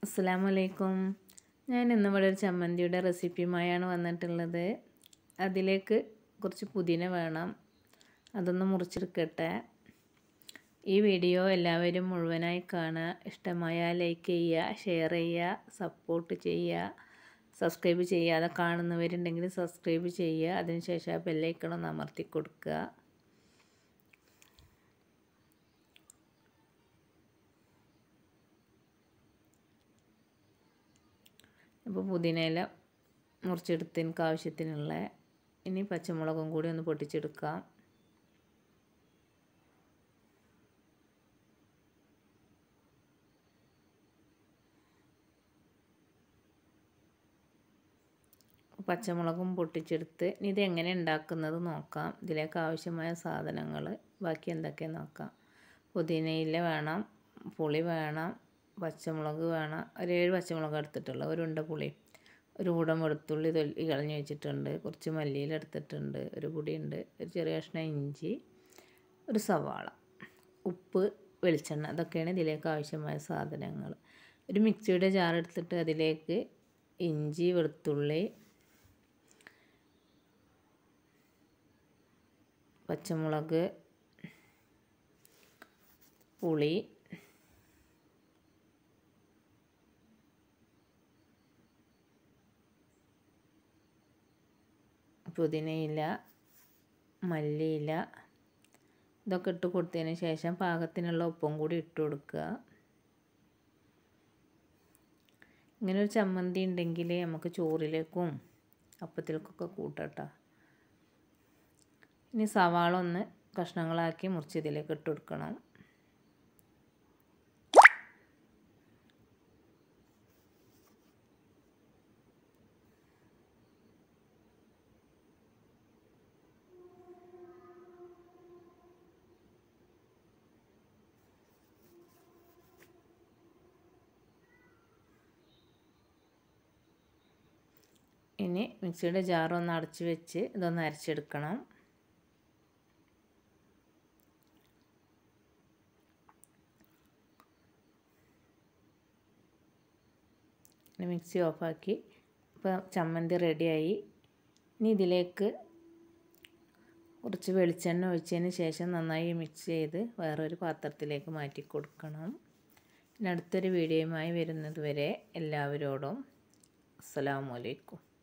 അസ്സലാമു അലൈക്കും ഞാൻ ഇന്നിവിടെ ഒരു ചമ്മന്തിയുടെ റെസിപ്പിയുമായാണ് വന്നിട്ടുള്ളത് അതിലേക്ക് കുറച്ച് പുതിന വേണം അതൊന്ന് മുറിച്ചെടുക്കട്ടെ ഈ വീഡിയോ എല്ലാവരും മുഴുവനായി കാണുക ഇഷ്ടമായാൽ ലൈക്ക് ചെയ്യുക ഷെയർ ചെയ്യുക സപ്പോർട്ട് ചെയ്യുക സബ്സ്ക്രൈബ് ചെയ്യാതെ കാണുന്നവരുണ്ടെങ്കിൽ സബ്സ്ക്രൈബ് ചെയ്യുക അതിനുശേഷം ആ ബെല്ലൈക്കണൊന്ന് അമർത്തി കൊടുക്കുക അപ്പോൾ പുതിനയില മുറിച്ചെടുത്ത് എനിക്ക് ആവശ്യത്തിനുള്ള ഇനി പച്ചമുളകും കൂടി ഒന്ന് പൊട്ടിച്ചെടുക്കാം പച്ചമുളകും പൊട്ടിച്ചെടുത്ത് ഇനി ഇത് എങ്ങനെ ഉണ്ടാക്കുന്നത് നോക്കാം ഇതിലേക്ക് ആവശ്യമായ സാധനങ്ങൾ ബാക്കി എന്തൊക്കെ നോക്കാം പുതിനയില വേണം പുളി വേണം പച്ചമുളക് വേണം ഒരു ഏഴ് പച്ചമുളക് എടുത്തിട്ടുള്ള ഒരു ഉണ്ട പുളി ഒരു കൂടം വെളുത്തുള്ളി തൊല്ലി കളഞ്ഞ് വെച്ചിട്ടുണ്ട് കുറച്ച് മല്ലിയില എടുത്തിട്ടുണ്ട് ഒരു പൊടിയുണ്ട് ഒരു ചെറിയ കഷ്ണം ഇഞ്ചി ഒരു സവാള ഉപ്പ് വെളിച്ചെണ്ണ ഇതൊക്കെയാണ് ഇതിലേക്ക് ആവശ്യമായ സാധനങ്ങൾ ഒരു മിക്സിയുടെ ജാർ എടുത്തിട്ട് അതിലേക്ക് ഇഞ്ചി വെളുത്തുള്ളി പച്ചമുളക് പുളി പുതിനയില മല്ലിയില ഇതൊക്കെ ഇട്ട് കൊടുത്തതിന് ശേഷം പാകത്തിനുള്ള ഉപ്പും കൂടി ഇട്ട് കൊടുക്കുക ഇങ്ങനെ ഒരു ചമ്മന്തി ഉണ്ടെങ്കിൽ നമുക്ക് ചോറിലേക്കും അപ്പത്തിലേക്കൊക്കെ കൂട്ടട്ടോ ഇനി സവാള ഒന്ന് കഷ്ണങ്ങളാക്കി മുറിച്ച് ഇതിലേക്ക് ഇട്ട് കൊടുക്കണം ഇനി മിക്സിയുടെ ജാർ ഒന്ന് അടച്ച് വെച്ച് ഇതൊന്ന് അരച്ചെടുക്കണം മിക്സി ഓഫാക്കി ഇപ്പോൾ ചമ്മന്തി റെഡിയായി ഇനി ഇതിലേക്ക് കുറച്ച് വെളിച്ചെണ്ണ ഒഴിച്ചതിന് ശേഷം നന്നായി മിക്സ് ചെയ്ത് വേറൊരു പാത്രത്തിലേക്ക് മാറ്റി കൊടുക്കണം പിന്നെ അടുത്തൊരു വീഡിയോയുമായി വരുന്നത് വരെ എല്ലാവരോടും അസ്സലാമു അലൈക്കും